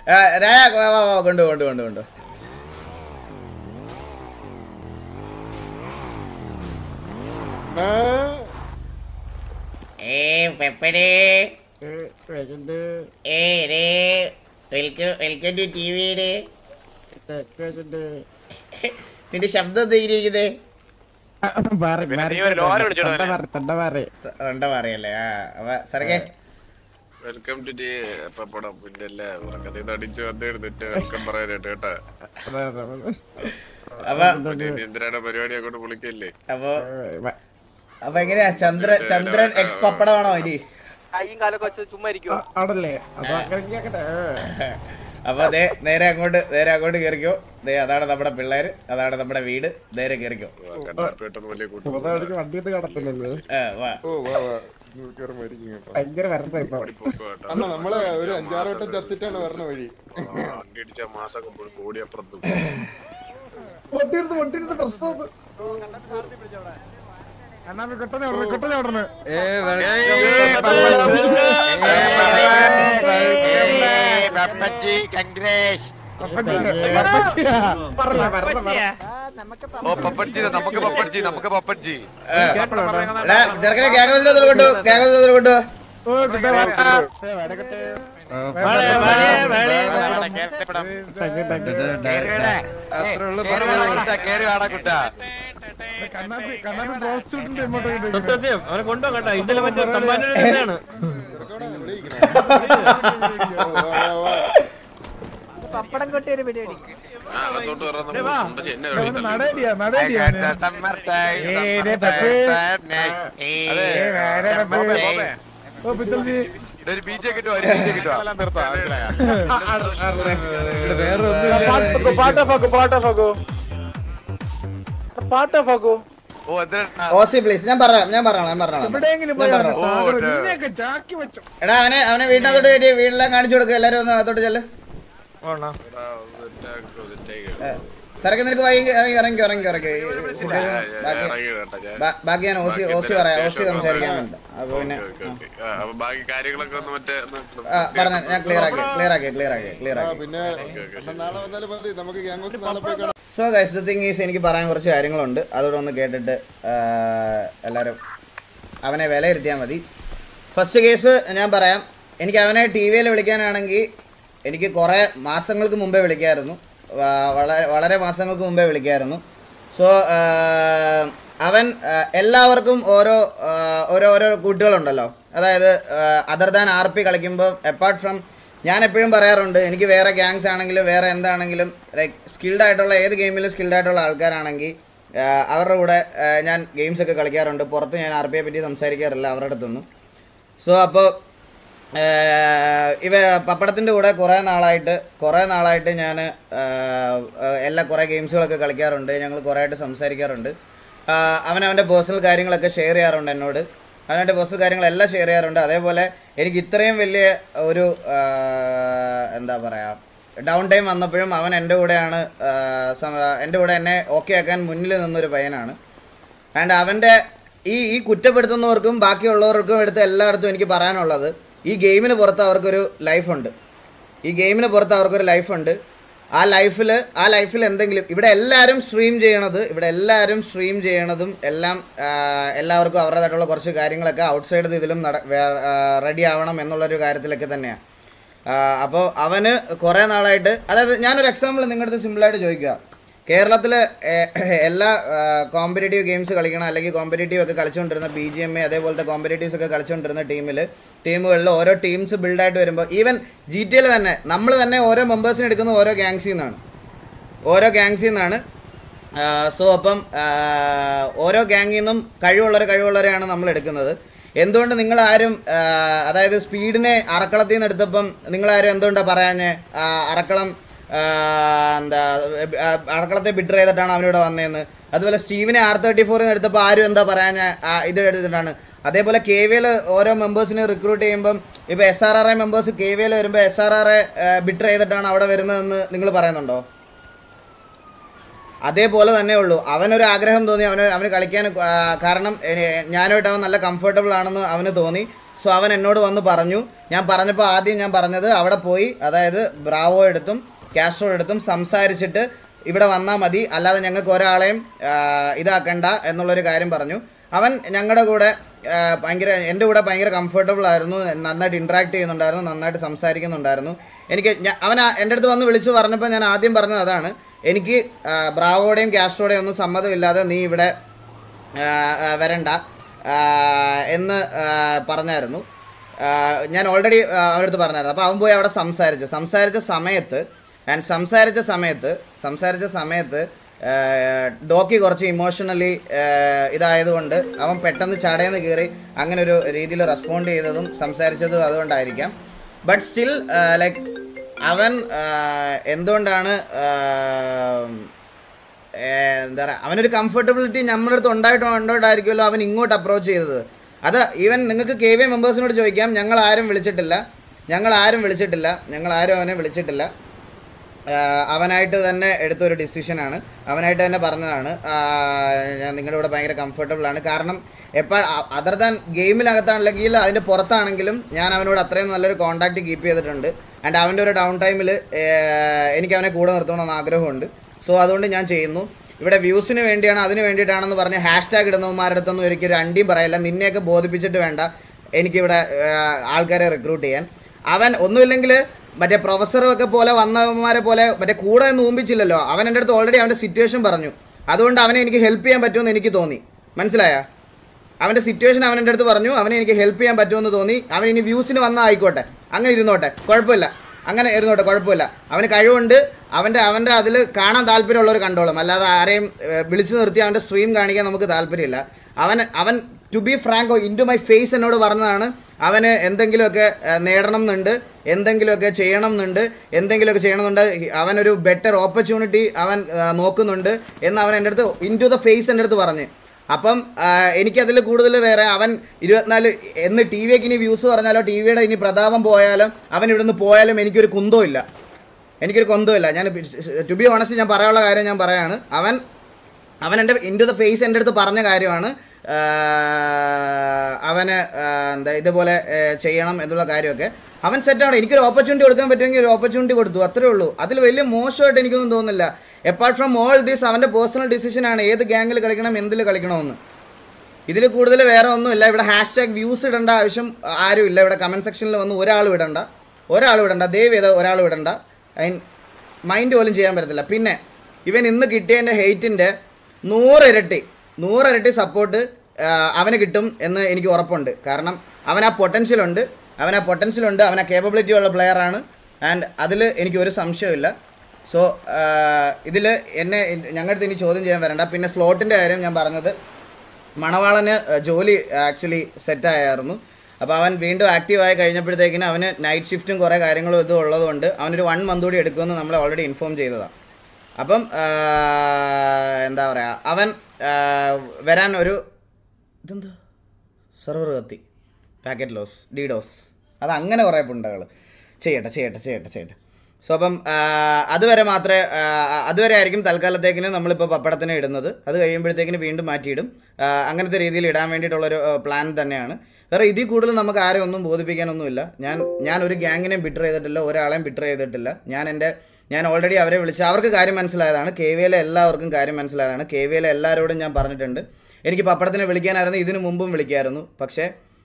ആ, രായ വാ, വാ, വാ, കൊണ്ടു കൊണ്ടു കൊണ്ടു കൊണ്ടു ഏ പെപ്പടേ ഏ രേ വെൽക്കം വെൽക്കം ടു ടി വിയുടെ നിന്റെ ശബ്ദം എന്തെങ്കിലിരിക്കുന്നേ തൊണ്ട പറയല്ലേ ആ അപ്പൊ സരകെ വെൽക്കം ടു ഡി പപ്പടം പിന്നല്ലേ ഉറക്കത്തിൽ നിന്ന് അടിച്ച് വന്നെടുത്തിട്ട് വെൽക്കം പറയാനായിട്ട് കേട്ടാ അപ്പൊ മറ്റേ ഇനി എന്തിനാണ് പരിപാടി അങ്ങോട്ട് വിളിക്കല്ലേ അപ്പൊ അപ്പൊ എങ്ങനെയാ ചന്ദ്ര ചന്ദ്രൻ എക്സ് പപ്പടമാണോ ഇനി കൈയും കാലൊക്കെ വെച്ച് ചുമ്മാ ഇരിക്കുവാ ആണല്ലേ അപ്പൊ അങ്ങനെ കേക്കട്ടെ അപ്പൊ ദേ നേരെ അങ്ങോട്ട് നേരെ അങ്ങോട്ട് കയറിക്കോ ദേ അതാണ് നമ്മുടെ പിള്ളേര് അതാണ് നമ്മുടെ വീട് നേരെ കയറിക്കോ കണ്ടാർപ്പേട്ടൊന്നും വലിയ കൂട്ടം പുറത്തടിക്ക് വണ്ടി ഒന്നും കടത്തുന്നല്ലോ ആ, വാ. ഭയങ്കര വരണ്ട ഇപ്പൊ കേട്ടോ അണ്ണ നമ്മള് ഒരു അഞ്ചാറ് വട്ടം ചത്തിട്ടാണ് വരണ വഴി വണ്ടി അടിച്ച മാസം കോടി അപ്പുറത്തും വണ്ടി എടുത്ത് വണ്ടി എടുത്ത് പ്രശ്നം അണ്ണാ കൊട്ടനെ വിടണേ കൊട്ടനെ വിടണേ ഓ പപ്പൻജി നമുക്ക് പപ്പൻജി നമുക്ക് പപ്പൻജി എടാ, ചെറുക്കനെ ഗ്യാങ് കൊണ്ടു ഗ്യാങ് കൊണ്ടു ഓ കിട്ടേ വരകട്ടെ കേറി വാടാ കുട്ട കണ്ണാപ്പി കണ്ണാപ്പി പ്രോസ്റ്റിറ്റ്യൂട്ടിന്റെ ഇങ്ങോട്ട് സത്യം അവനെ കൊണ്ടുപോകണ്ട ഇന്നലെ മറ്റേ തമ്പാനൂർ തന്നെയാണ് പപ്പടം കൊട്ടി ഒരു പിടി അടി ആ അകത്തോട്ട് വരാൻ നമ്മൾ എന്നെ വെളിയിൽ തള്ളി നടേടിയാ നടേടിയാ ഓ പിത്തൽജി ഒരു ബീജെ കിട്ടുമോ ഒരു ബീജെ കിട്ടുമോ ഓ എന്തിനാ ഓസി പ്ലീസ് ഞാൻ പറയാം ഞാൻ പറഞ്ഞോളാം ഞാൻ പറഞ്ഞോളാം എവിടെയെങ്കിലും ഞാൻ പോയി പറഞ്ഞോളാം സാഗരം ഓ, നിന്നെയൊക്കെ ചാക്കി വെച്ചു എടാ അവനെ അവനെ വീട്ടിനകത്തോട്ട് കയറ്റി വീട്ടിലെല്ലാം കാണിച്ചു കൊടുക്കുക എല്ലാരും ഒന്ന് അകത്തോട്ട് ചെല്ല് ആ, ഒന്ന് സെറ്റാക്കി, സെറ്റാക്കി. സരക്ക് നിനക്ക് വൈകി ഇറങ്ങി ഇറങ്ങി ഇറങ്ങി ഞാൻ ബാക്കി ഇറങ്ങി കേട്ടോ ഞാൻ ബാ- ബാക്കി ഞാൻ ഓസി ഓസി പറയാം ഓസി സംസാരിക്കാനുണ്ട് അപ്പൊ പിന്നെ ഓക്കേ, ഓക്കേ. ആ, അപ്പൊ ബാക്കി കാര്യങ്ങളൊക്കെ ഒന്ന് മറ്റേ ഒന്ന് ആ പറഞ്ഞ ഞാൻ ക്ലിയർ ആക്കി ക്ലിയർ ആക്കി ക്ലിയർ ആക്കി ക്ലിയർ ആ ആക്കി പിന്നെ അണ്ണാ നാളെ വന്നാലും മതി നമുക്ക് ഗ്യാങ് നാളെ പോയി കാണാം so guys the thing is എനിക്ക് പറയാൻ കുറച്ച് കാര്യങ്ങളുണ്ട് അതോടെ ഒന്ന് കേട്ടിട്ട് ആ, എല്ലാവരും അവനെ വിലയിരുത്തിയാൽ മതി ഫസ്റ്റ് കേസ് ഞാൻ പറയാം എനിക്ക് അവനെ ടി വിയിൽ വിളിക്കാനാണെങ്കിൽ എനിക്ക് കുറേ മാസങ്ങൾക്ക് മുമ്പേ വിളിക്കായിരുന്നു വ- വളരെ വളരെ മാസങ്ങൾക്ക് മുമ്പേ വിളിക്കായിരുന്നു സോ അവൻ ആ, എല്ലാവർക്കും ഓരോ ആ, ഓരോ ഓരോ കൂട്ടുകളുണ്ടല്ലോ അതായത് അതർ ദാൻ ആർ പി കളിക്കുമ്പോൾ അപ്പാർട്ട് ഫ്രം ഞാൻ എപ്പോഴും പറയാറുണ്ട് എനിക്ക് വേറെ ഗ്യാങ്സ് ആണെങ്കിലും വേറെ എന്താണെങ്കിലും ലൈക്ക് സ്കിൽഡ് ആയിട്ടുള്ള ഏത് ഗെയിമിലും സ്കിൽഡ് ആയിട്ടുള്ള ആൾക്കാരാണെങ്കിൽ ആ, അവരുടെ കൂടെ ആ, ഞാൻ ഗെയിംസ് ഒക്കെ കളിക്കാറുണ്ട് പുറത്ത് ഞാൻ ആർ പിയെ പറ്റി സംസാരിക്കാറില്ല അവരുടെ അടുത്തൊന്നും സോ അപ്പോൾ ഇവ പപ്പടത്തിൻ്റെ കൂടെ കുറേ നാളായിട്ട് കുറേ നാളായിട്ട് ഞാൻ എല്ലാ കുറേ ഗെയിംസുകളൊക്കെ കളിക്കാറുണ്ട് ഞങ്ങൾ കുറേ ആയിട്ട് സംസാരിക്കാറുണ്ട് ആ, അവൻ അവൻ്റെ പേഴ്സണൽ കാര്യങ്ങളൊക്കെ ഷെയർ ചെയ്യാറുണ്ട് എന്നോട് അവനവൻ്റെ പേഴ്സണൽ കാര്യങ്ങളെല്ലാം ഷെയർ ചെയ്യാറുണ്ട് അതേപോലെ എനിക്ക് ഇത്രയും വലിയ ഒരു ആ, എന്താ പറയുക ഡൗൺ ടൈം വന്നപ്പോഴും അവൻ എൻ്റെ കൂടെയാണ് ആ, സമ- എൻ്റെ കൂടെ എന്നെ ഓക്കെ ആക്കാൻ മുന്നിൽ നിന്നൊരു പയ്യനാണ് ആൻഡ് അവൻ്റെ ഈ ഈ കുറ്റപ്പെടുത്തുന്നവർക്കും ബാക്കിയുള്ളവർക്കും എടുത്ത് എല്ലായിടത്തും എനിക്ക് പറയാനുള്ളത് ഈ ഗെയിമിന് പുറത്ത് അവർക്കൊരു ലൈഫുണ്ട് ഈ ഗെയിമിന് പുറത്ത് അവർക്കൊരു ലൈഫുണ്ട് ആ ലൈഫിൽ ആ ലൈഫിൽ എന്തെങ്കിലും ഇവിടെ എല്ലാവരും സ്ട്രീം ചെയ്യണത് ഇവിടെ എല്ലാവരും സ്ട്രീം ചെയ്യണതും എല്ലാം ആ, എല്ലാവർക്കും അവരുടേതായിട്ടുള്ള കുറച്ച് കാര്യങ്ങളൊക്കെ ഔട്ട്സൈഡ് ഇതിലും നട റെഡി ആവണം എന്നുള്ളൊരു കാര്യത്തിലൊക്കെ തന്നെയാണ് അപ്പോൾ അവന് കുറേ നാളായിട്ട് അതായത് ഞാനൊരു എക്സാമ്പിൾ നിങ്ങളുടെ അടുത്ത് സിമ്പിളായിട്ട് ചോദിക്കുക കേരളത്തിൽ എല്ലാ കോമ്പറ്റേറ്റീവ് ഗെയിംസ് കളിക്കണം അല്ലെങ്കിൽ കോമ്പറ്റേറ്റീവ് ഒക്കെ കളിച്ചുകൊണ്ടിരുന്ന ബി ജി എം എ അതേപോലത്തെ കോമ്പറ്റേറ്റീവ്സ് ഒക്കെ കളിച്ചുകൊണ്ടിരുന്ന ടീമിൽ ടീമുകളിൽ ഓരോ ടീംസ് ബിൽഡായിട്ട് വരുമ്പോൾ ഈവൻ ജി ടി എൽ തന്നെ നമ്മൾ തന്നെ ഓരോ മെമ്പേഴ്സിനെ എടുക്കുന്ന ഓരോ ഗ്യാങ്സിൽ നിന്നാണ് ഓരോ ഗ്യാങ്സിൽ നിന്നാണ് സോ അപ്പം ആ, ഓരോ ഗ്യാങ്ങിൽ നിന്നും കഴിവുള്ളവരെ കഴിവുള്ളവരെയാണ് നമ്മൾ എടുക്കുന്നത് എന്തുകൊണ്ട് നിങ്ങൾ ആരും ആ, അതായത് സ്പീഡിനെ അറക്കളത്തിൽ നിന്ന് എടുത്തപ്പം നിങ്ങളാരും എന്തുകൊണ്ടാണ് പറയാഞ്ഞ് ആ, അറക്കളം ആ, എന്താ ആ, അറക്കളത്തെ ബിഡർ ചെയ്തിട്ടാണ് അവനിവിടെ വന്നതെന്ന് അതുപോലെ സ്റ്റീവിനെ ആർ തേർട്ടി ഫോറിൽ നിന്ന് എടുത്തപ്പോൾ ആരും എന്താ പറയാഞ്ഞ ഇത് എടുത്തിട്ടാണ് അതേപോലെ കെ വിയിൽ ഓരോ മെമ്പേഴ്സിനെ റിക്രൂട്ട് ചെയ്യുമ്പം ഇപ്പോൾ S R R I members K വിയിൽ വരുമ്പോൾ S R R I bidder ചെയ്തിട്ടാണ് അവിടെ വരുന്നതെന്ന് നിങ്ങൾ പറയുന്നുണ്ടോ അതേപോലെ തന്നെ ഉള്ളൂ അവനൊരു ആഗ്രഹം തോന്നി അവന് അവന് കളിക്കാൻ ആ, കാരണം എ- ഞാനുമായിട്ട് അവൻ നല്ല കംഫർട്ടബിൾ ആണെന്ന് അവന് തോന്നി സോ അവൻ എന്നോട് വന്ന് പറഞ്ഞു ഞാൻ പറഞ്ഞപ്പോൾ ആദ്യം ഞാൻ പറഞ്ഞത് അവിടെ പോയി അതായത് ബ്രാവോ എടുത്തും കാസ്ട്രോ എടുത്തും സംസാരിച്ചിട്ട് ഇവിടെ വന്നാൽ മതി അല്ലാതെ ഞങ്ങൾക്ക് ഒരാളെയും ആ, ഇതാക്കണ്ട എന്നുള്ളൊരു കാര്യം പറഞ്ഞു അവൻ ഞങ്ങളുടെ കൂടെ ആ, ഭയങ്കര എൻ്റെ കൂടെ ഭയങ്കര കംഫർട്ടബിൾ ആയിരുന്നു നന്നായിട്ട് ഇൻട്രാക്ട് ചെയ്യുന്നുണ്ടായിരുന്നു നന്നായിട്ട് സംസാരിക്കുന്നുണ്ടായിരുന്നു എനിക്ക് ഞാൻ അവൻ ആ- എൻ്റെ അടുത്ത് വന്ന് വിളിച്ച് പറഞ്ഞപ്പോൾ ഞാൻ ആദ്യം പറഞ്ഞത് അതാണ് എനിക്ക് ആ, ബ്രാവോടെയും കാസ്ട്രോടെയും ഒന്നും സമ്മതമില്ലാതെ നീ ഇവിടെ ആ, ആ, വരണ്ട ആ, എന്ന് ആ, പറഞ്ഞായിരുന്നു ആ, ഞാൻ ഓൾറെഡി അവൻ്റെ അടുത്ത് പറഞ്ഞായിരുന്നു അപ്പോൾ അവൻ പോയി അവിടെ സംസാരിച്ചു സംസാരിച്ച സമയത്ത് ആൻഡ് സംസാരിച്ച സമയത്ത് സംസാരിച്ച സമയത്ത് ആ, ഡോക്കി കുറച്ച് ഇമോഷണലി ഇതായതുകൊണ്ട് അവൻ പെട്ടെന്ന് ചടയെന്ന് കയറി അങ്ങനെ ഒരു രീതിയിൽ റെസ്പോണ്ട് ചെയ്തതും സംസാരിച്ചതും അതുകൊണ്ടായിരിക്കാം ബട്ട് സ്റ്റിൽ ലൈക്ക് അവൻ ആ, എന്തുകൊണ്ടാണ് ആ, ഏഹ് എന്താ പറയുക അവനൊരു കംഫർട്ടബിലിറ്റി നമ്മുടെ അടുത്ത് ഉണ്ടായിട്ടോ ഉണ്ടോണ്ടായിരിക്കുമല്ലോ അവൻ ഇങ്ങോട്ട് അപ്രോച്ച് ചെയ്തത് അത് ഈവൻ നിങ്ങൾക്ക് കെ വി മെമ്പേഴ്സിനോട് ചോദിക്കാം ഞങ്ങൾ ആരും വിളിച്ചിട്ടില്ല ഞങ്ങൾ ആരും വിളിച്ചിട്ടില്ല ഞങ്ങൾ ആരും അവനെ വിളിച്ചിട്ടില്ല ആഹ് അവനായിട്ട് തന്നെ എടുത്തൊരു ഡിസിഷനാണ് അവനായിട്ട് തന്നെ പറഞ്ഞതാണ് ആഹ് ഞാൻ നിങ്ങളുടെ കൂടെ ഭയങ്കര കംഫർട്ടബിൾ ആണ് കാരണം എപ്പോൾ അതർ ദാൻ ഗെയിമിനകത്താണെങ്കിൽ അതിൻ്റെ പുറത്താണെങ്കിലും ഞാൻ അവനോട് അത്രയും നല്ലൊരു കോൺടാക്റ്റ് കീപ്പ് ചെയ്തിട്ടുണ്ട് ആൻഡ് അവൻ്റെ ഒരു ഡൗൺ ടൈമിൽ എനിക്ക് അവനെ കൂടെ നിർത്തണമെന്ന് ആഗ്രഹമുണ്ട് സോ അതുകൊണ്ട് ഞാൻ ചെയ്യുന്നു ഇവിടെ വ്യൂസിന് വേണ്ടിയാണ് അതിന് വേണ്ടിയിട്ടാണെന്ന് പറഞ്ഞ് ഹാഷ് ടാഗ് ഇടുന്നവന്മാരുടെ അടുത്തൊന്നും ഒരിക്കലും ഒരു അണ്ടിയും പറയില്ല നിന്നെയൊക്കെ ബോധിപ്പിച്ചിട്ട് വേണ്ട എനിക്കിവിടെ ആഹ് ആൾക്കാരെ റിക്രൂട്ട് ചെയ്യാൻ അവൻ ഒന്നുമില്ലെങ്കിൽ മറ്റേ പ്രൊഫസറും ഒക്കെ പോലെ വന്നവന്മാരെ പോലെ മറ്റേ കൂടെ നിന്ന് ഊമ്പിച്ചില്ലല്ലോ അവൻ എൻ്റെ അടുത്ത് ഓൾറെഡി അവൻ്റെ സിറ്റുവേഷൻ പറഞ്ഞു അതുകൊണ്ട് അവനെ എനിക്ക് ഹെൽപ്പ് ചെയ്യാൻ പറ്റുമെന്ന് എനിക്ക് തോന്നി മനസ്സിലായ അവൻ്റെ സിറ്റുവേഷൻ അവൻ എൻ്റെ അടുത്ത് പറഞ്ഞു അവനെ എനിക്ക് ഹെൽപ്പ് ചെയ്യാൻ പറ്റുമെന്ന് തോന്നി അവൻ ഇനി വ്യൂസിന് വന്നാൽ ആയിക്കോട്ടെ അങ്ങനെ ഇരുന്നോട്ടെ കുഴപ്പമില്ല അങ്ങനെ ഇരുന്നോട്ടെ കുഴപ്പമില്ല അവന് കഴിവുണ്ട് അവൻ്റെ അവൻ്റെ അതിൽ കാണാൻ താല്പര്യമുള്ളവർ കണ്ടോളും അല്ലാതെ ആരെയും ഏഹ്, വിളിച്ചു നിർത്തി അവൻ്റെ സ്ട്രീം കാണിക്കാൻ നമുക്ക് താല്പര്യമില്ല അവൻ അവൻ to be frank into my face എന്നോട് പറഞ്ഞതാണ് അവന് എന്തെങ്കിലുമൊക്കെ ഏഹ്, നേടണം എന്നുണ്ട് എന്തെങ്കിലുമൊക്കെ ചെയ്യണം എന്നുണ്ട് എന്തെങ്കിലുമൊക്കെ ചെയ്യണമെന്നുണ്ട് അവനൊരു ബെറ്റർ ഓപ്പർച്യൂണിറ്റി അവൻ ഏഹ്, നോക്കുന്നുണ്ട് എന്ന് അവൻ എൻ്റെ അടുത്ത് ഇൻ ടു ദ ഫേസ് എൻ്റെ അടുത്ത് പറഞ്ഞ് അപ്പം ആ, എനിക്കതിൽ കൂടുതൽ വേറെ അവൻ ഇരുപത്തിനാല് എന്ന് ടി വിക്ക് ഇനി വ്യൂസ് പറഞ്ഞാലോ ടി വിയുടെ ഇനി പ്രതാപം പോയാലും അവൻ ഇവിടുന്ന് പോയാലും എനിക്കൊരു കുന്തവും ഇല്ല എനിക്കൊരു കുന്തമില്ല ഞാൻ ടു ബി ഓണസ്റ്റ് ഞാൻ പറയാനുള്ള കാര്യം ഞാൻ പറയാണ് അവൻ അവൻ എൻ്റെ ഇൻ ടു ദ ഫേസ് എൻ്റെ അടുത്ത് പറഞ്ഞ കാര്യമാണ് ആ, അവന് ആ, എന്താ ഇതുപോലെ ഏ, ചെയ്യണം എന്നുള്ള കാര്യമൊക്കെ അവൻ സെറ്റാണ് എനിക്കൊരു ഓപ്പർച്യൂണിറ്റി കൊടുക്കാൻ പറ്റുമെങ്കിൽ ഒരു ഓപ്പർച്യൂണിറ്റി കൊടുത്തു അത്രേ ഉള്ളൂ അതിൽ വലിയ മോശമായിട്ട് എനിക്കൊന്നും തോന്നുന്നില്ല എപ്പാർട്ട് ഫ്രം ഓൾ ദീസ് അവൻ്റെ പേഴ്സണൽ ഡിസിഷനാണ് ഏത് ഗ്യാങ്ങിൽ കളിക്കണം എന്തിൽ കളിക്കണമെന്ന് ഇതിൽ കൂടുതൽ വേറെ ഒന്നുമില്ല ഇവിടെ ഹാഷ് ടാഗ് വ്യൂസ് ഇടേണ്ട ആവശ്യം ആരും ഇല്ല ഇവിടെ കമൻറ്റ് സെക്ഷനിൽ വന്ന് ഒരാൾ ഇടണ്ട ഒരാൾ ഇടണ്ട ദയവ് ചെയ്ത് ഒരാൾ ഇടണ്ട അതിന് മൈൻഡ് പോലും ചെയ്യാൻ പറ്റത്തില്ല പിന്നെ ഇവൻ ഇന്ന് കിട്ടിയതിൻ്റെ ഹെയ്റ്റിൻ്റെ നൂറിരട്ടി നൂറിരട്ടി സപ്പോർട്ട് അവന് കിട്ടും എന്ന് എനിക്ക് ഉറപ്പുണ്ട് കാരണം അവൻ ആ പൊട്ടൻഷ്യൽ ഉണ്ട് അവൻ ആ പൊട്ടൻഷ്യൽ ഉണ്ട് അവൻ ആ കേപ്പബിലിറ്റി ഉള്ള പ്ലെയറാണ് ആൻഡ് അതിൽ എനിക്ക് ഒരു സംശയമില്ല സോ ഇതിൽ എന്നെ ഞങ്ങളുടെ അടുത്ത് ഇനി ചോദ്യം ചെയ്യാൻ വരണ്ട പിന്നെ സ്ലോട്ടിൻ്റെ കാര്യം ഞാൻ പറഞ്ഞത് മണവാളന് ഏഹ്, ജോലി ആക്ച്വലി സെറ്റായിരുന്നു അപ്പോൾ അവൻ വീണ്ടും ആക്റ്റീവ് ആയി കഴിഞ്ഞപ്പോഴത്തേക്കിന് അവന് നൈറ്റ് ഷിഫ്റ്റും കുറേ കാര്യങ്ങളും ഇതും ഉള്ളതുകൊണ്ട് അവനൊരു വൺ മന്ത് കൂടി എടുക്കുമെന്ന് നമ്മളെ ഓൾറെഡി ഇൻഫോം ചെയ്തതാണ് അപ്പം ആഹ്, എന്താ പറയുക അവൻ ആഹ്, വരാൻ ഒരു ഇതെന്താ സെർവർ കത്തി പാക്കറ്റ് ലോസ് ഡീഡോസ് അത് അങ്ങനെ കുറേ പുണ്ടകൾ ചെയ്യട്ടെ ചെയ്യട്ടെ ചെയ്യട്ടെ ചെയ്യട്ടെ സോ അപ്പം ആ, അതുവരെ മാത്രമേ ആ, അതുവരെ ആയിരിക്കും തൽക്കാലത്തേക്കിന് നമ്മളിപ്പോൾ പപ്പടത്തിന് ഇടുന്നത് അത് കഴിയുമ്പോഴത്തേക്കിന് വീണ്ടും മാറ്റിയിടും ആ, അങ്ങനത്തെ രീതിയിൽ ഇടാൻ വേണ്ടിയിട്ടുള്ളൊരു പ്ലാൻ തന്നെയാണ് വേറെ ഇതിൽ കൂടുതൽ നമുക്ക് ആരും ഒന്നും ബോധിപ്പിക്കാനൊന്നുമില്ല ഞാൻ ഞാൻ ഒരു ഗ്യാങ്ങിനെയും ബിറ്റർ ചെയ്തിട്ടില്ല ഒരാളെയും ബിറ്റർ ചെയ്തിട്ടില്ല ഞാൻ എൻ്റെ ഞാൻ ഓൾറെഡി അവരെ വിളിച്ച് അവർക്ക് കാര്യം മനസ്സിലായതാണ് കെ വി എയിലെ എല്ലാവർക്കും കാര്യം മനസ്സിലായതാണ് കെ വി എയിലെ എല്ലാവരോടും ഞാൻ പറഞ്ഞിട്ടുണ്ട് എനിക്ക് പപ്പടത്തിനെ വിളിക്കാനായിരുന്നു ഇതിനു മുമ്പും വിളിക്കായിരുന്നു പക്ഷേ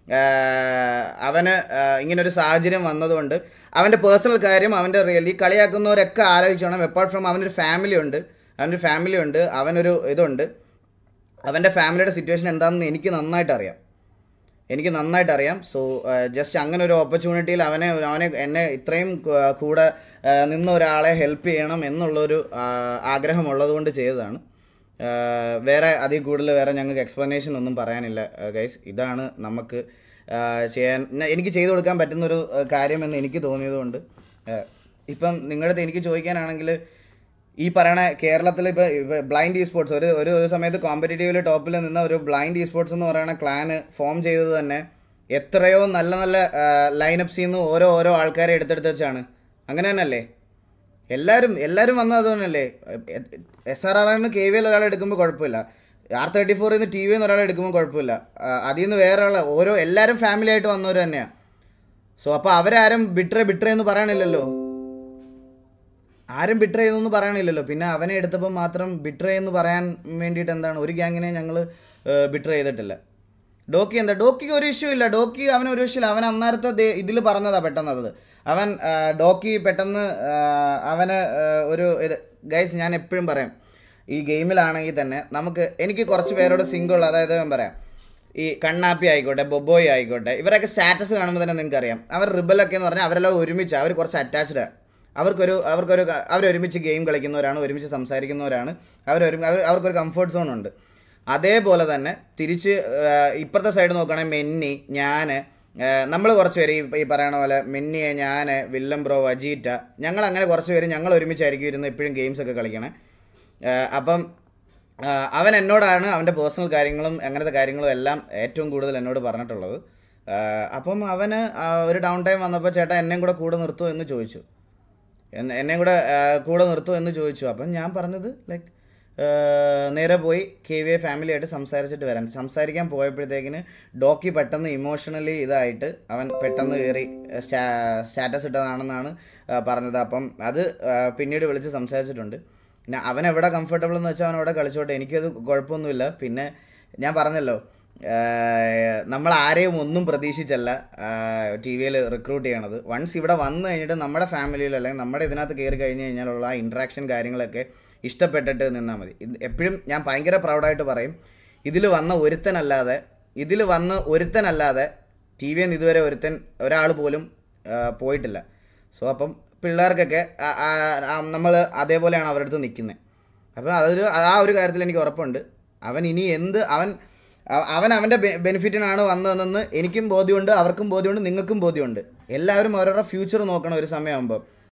ആഹ് അവന് ആഹ് ഇങ്ങനൊരു സാഹചര്യം വന്നതുകൊണ്ട് അവൻ്റെ പേഴ്സണൽ കാര്യം അവൻ്റെ റിയലി കളിയാക്കുന്നവരൊക്കെ ആലോചിച്ചോണം അപ്പാർട്ട് ഫ്രം അവനൊരു ഫാമിലി ഉണ്ട് അവനൊരു ഫാമിലി ഉണ്ട് അവനൊരു ഇതുണ്ട് അവൻ്റെ ഫാമിലിയുടെ സിറ്റുവേഷൻ എന്താണെന്ന് എനിക്ക് നന്നായിട്ട് അറിയാം എനിക്ക് നന്നായിട്ട് അറിയാം സോ ജസ്റ്റ് അങ്ങനെ ഒരു ഓപ്പർച്യൂണിറ്റിയിൽ അവനെ അവനെ എന്നെ ഇത്രയും കൂ- കൂടെ ആ, നിന്ന ഒരാളെ ഹെൽപ്പ് ചെയ്യണം എന്നുള്ളൊരു ആ, ആഗ്രഹമുള്ളത് കൊണ്ട് ചെയ്തതാണ് ആ, വേറെ അതിൽ കൂടുതൽ വേറെ ഞങ്ങൾക്ക് എക്സ്പ്ലനേഷൻ ഒന്നും പറയാനില്ല ഗൈസ് ഇതാണ് നമുക്ക് ആ, ചെയ്യാൻ ന- എനിക്ക് ചെയ്തു കൊടുക്കാൻ പറ്റുന്നൊരു ആ, കാര്യമെന്ന് എനിക്ക് തോന്നിയതുകൊണ്ട് ആ, ഇപ്പം നിങ്ങളുടെ അടുത്ത് എനിക്ക് ചോദിക്കാനാണെങ്കിൽ ഈ പറയണ കേരളത്തിൽ ഇപ്പോൾ ബ്ലൈൻഡ് ഇ സ്പോർട്സ് ഒരു ഒരു ഒരു സമയത്ത് കോമ്പറ്റേറ്റീവിൽ ടോപ്പിൽ നിന്ന ഒരു ബ്ലൈൻഡ് ഇ സ്പോർട്സ് എന്ന് പറയുന്ന ക്ലാന് ഫോം ചെയ്തത് തന്നെ എത്രയോ നല്ല നല്ല ലൈനപ്സിൽ നിന്ന് ഓരോ ഓരോ ആൾക്കാരെ എടുത്തെടുത്ത് വെച്ചാണ് അങ്ങനെ തന്നെയല്ലേ എല്ലാവരും എല്ലാവരും വന്നത് അതുതന്നെയല്ലേ എസ് ആർ ആറിന് കെ വി എൽ ഒരാൾ എടുക്കുമ്പോൾ കുഴപ്പമില്ല ആർ തേർട്ടി ഫോറിൽ നിന്ന് ടി വിയിൽ നിന്ന് ഒരാൾ എടുക്കുമ്പോൾ കുഴപ്പമില്ല ആ, അതിൽ നിന്ന് വേറെ ഉള്ള ഓരോ എല്ലാവരും ഫാമിലി ആയിട്ട് വന്നവർ തന്നെയാണ് സോ അപ്പോൾ അവരാരും ബിട്രേ ബിട്രേ എന്ന് പറയണില്ലല്ലോ ആരും ബിട്രേ ചെയ്തൊന്നും പറയണില്ലല്ലോ പിന്നെ അവനെ എടുത്തപ്പോൾ മാത്രം ബിട്രേ എന്ന് പറയാൻ വേണ്ടിയിട്ട് എന്താണ് ഒരു ഗ്യാങ്ങിനെ ഞങ്ങൾ ബിട്രേ ചെയ്തിട്ടില്ല ഡോക്കി എന്താ ഡോക്കിക്ക് ഒരു ഇഷ്യൂ ഇല്ല ഡോക്കി അവന് ഒരു ഇഷ്യൂ ഇല്ല അവൻ അന്നേരത്തെ ഇതിൽ പറഞ്ഞതാ പെട്ടെന്ന് അത് അവൻ ആ, ഡോക്കി പെട്ടെന്ന് ആ, അവന് ആ, ഒരു ഇത് ഗൈസ് ഞാൻ എപ്പോഴും പറയാം ഈ ഗെയിമിലാണെങ്കിൽ തന്നെ നമുക്ക് എനിക്ക് കുറച്ച് പേരോട് സിംഗിൾ അതായത് ഞാൻ പറയാം ഈ കണ്ണാപ്പി ആയിക്കോട്ടെ ബൊബോയ് ആയിക്കോട്ടെ ഇവരൊക്കെ സ്റ്റാറ്റസ് കാണുമ്പോൾ തന്നെ നിങ്ങൾക്ക് അറിയാം അവർ റിബലൊക്കെ എന്ന് പറഞ്ഞാൽ അവരെല്ലാം ഒരുമിച്ച് അവർ കുറച്ച് അറ്റാച്ച്ഡ് അവർക്കൊരു അവർക്കൊരു അവർ ഒരുമിച്ച് ഗെയിം കളിക്കുന്നവരാണ് ഒരുമിച്ച് സംസാരിക്കുന്നവരാണ് അവർ അവർ അവർക്കൊരു കംഫർട്ട് സോൺ ഉണ്ട് അതേപോലെ തന്നെ തിരിച്ച് ആ, ഇപ്പുറത്തെ സൈഡ് നോക്കുകയാണെങ്കിൽ മെന്നി ഞാൻ നമ്മൾ കുറച്ച് പേര് ഈ ഈ പറയണ പോലെ മെന്നിയെ ഞാൻ വില്ലം ബ്രോ അജീറ്റ ഞങ്ങൾ അങ്ങനെ കുറച്ച് പേര് ഞങ്ങൾ ഒരുമിച്ചായിരിക്കും ഇരുന്ന് എപ്പോഴും ഗെയിംസ് ഒക്കെ കളിക്കണേ ആ, അപ്പം ആ, അവൻ എന്നോടാണ് അവൻ്റെ പേഴ്സണൽ കാര്യങ്ങളും അങ്ങനത്തെ കാര്യങ്ങളും എല്ലാം ഏറ്റവും കൂടുതൽ എന്നോട് പറഞ്ഞിട്ടുള്ളത് ആ, അപ്പം അവന് ആ, ഒരു ഡൗൺ ടൈം വന്നപ്പോൾ ചേട്ടാ എന്നെയും കൂടെ കൂടെ നിർത്തുമോ എന്ന് ചോദിച്ചു എന്നെ എന്നെയും കൂടെ ആ, കൂടെ നിർത്തുമോ എന്ന് ചോദിച്ചു അപ്പം ഞാൻ പറഞ്ഞത് ലൈക്ക് നേരെ പോയി കെ വി എ ഫാമിലി ആയിട്ട് സംസാരിച്ചിട്ട് വരാൻ സംസാരിക്കാൻ പോയപ്പോഴത്തേക്കിന് ഡോക്കി പെട്ടെന്ന് ഇമോഷണലി ഇതായിട്ട് അവൻ പെട്ടെന്ന് കയറി സ്റ്റാ സ്റ്റാറ്റസ് ഇട്ടതാണെന്നാണ് ആ, പറഞ്ഞത് അപ്പം അത് ആ, പിന്നീട് വിളിച്ച് സംസാരിച്ചിട്ടുണ്ട് പിന്നെ അവൻ എവിടെ കംഫർട്ടബിൾ എന്ന് വെച്ചാൽ അവൻ അവിടെ കളിച്ചോട്ടെ എനിക്കത് കുഴപ്പമൊന്നുമില്ല പിന്നെ ഞാൻ പറഞ്ഞല്ലോ നമ്മൾ ആരെയും ഒന്നും പ്രതീക്ഷിച്ചല്ല ടി വിയിൽ റിക്രൂട്ട് ചെയ്യണത് വൺസ് ഇവിടെ വന്നു കഴിഞ്ഞിട്ട് നമ്മുടെ ഫാമിലിയിൽ അല്ലെങ്കിൽ നമ്മുടെ ഇതിനകത്ത് കയറി കഴിഞ്ഞ് കഴിഞ്ഞാലുള്ള ആ ഇൻട്രാക്ഷൻ കാര്യങ്ങളൊക്കെ ഇഷ്ടപ്പെട്ടിട്ട് നിന്നാൽ മതി ഇത് എപ്പോഴും ഞാൻ ഭയങ്കര പ്രൗഡായിട്ട് പറയും ഇതിൽ വന്ന ഒരുത്തനല്ലാതെ ഇതിൽ വന്ന് ഒരുത്തനല്ലാതെ ടി വിയിൽ നിന്ന് ഇതുവരെ ഒരുത്തൻ ഒരാൾ പോലും ആ, പോയിട്ടില്ല സോ അപ്പം പിള്ളേർക്കൊക്കെ നമ്മൾ അതേപോലെയാണ് അവരുടെ അടുത്ത് നിൽക്കുന്നത് അപ്പോൾ അതൊരു ആ ഒരു കാര്യത്തിൽ എനിക്ക് ഉറപ്പുണ്ട് അവൻ ഇനി എന്ത് അവൻ അവ- അവൻ അവൻ്റെ ബെനിഫിറ്റിനാണ് വന്നതെന്ന് എനിക്കും ബോധ്യമുണ്ട് അവർക്കും ബോധ്യമുണ്ട് നിങ്ങൾക്കും ബോധ്യമുണ്ട് എല്ലാവരും അവരുടെ ഫ്യൂച്ചർ നോക്കണം ഒരു സമയമാകുമ്പോൾ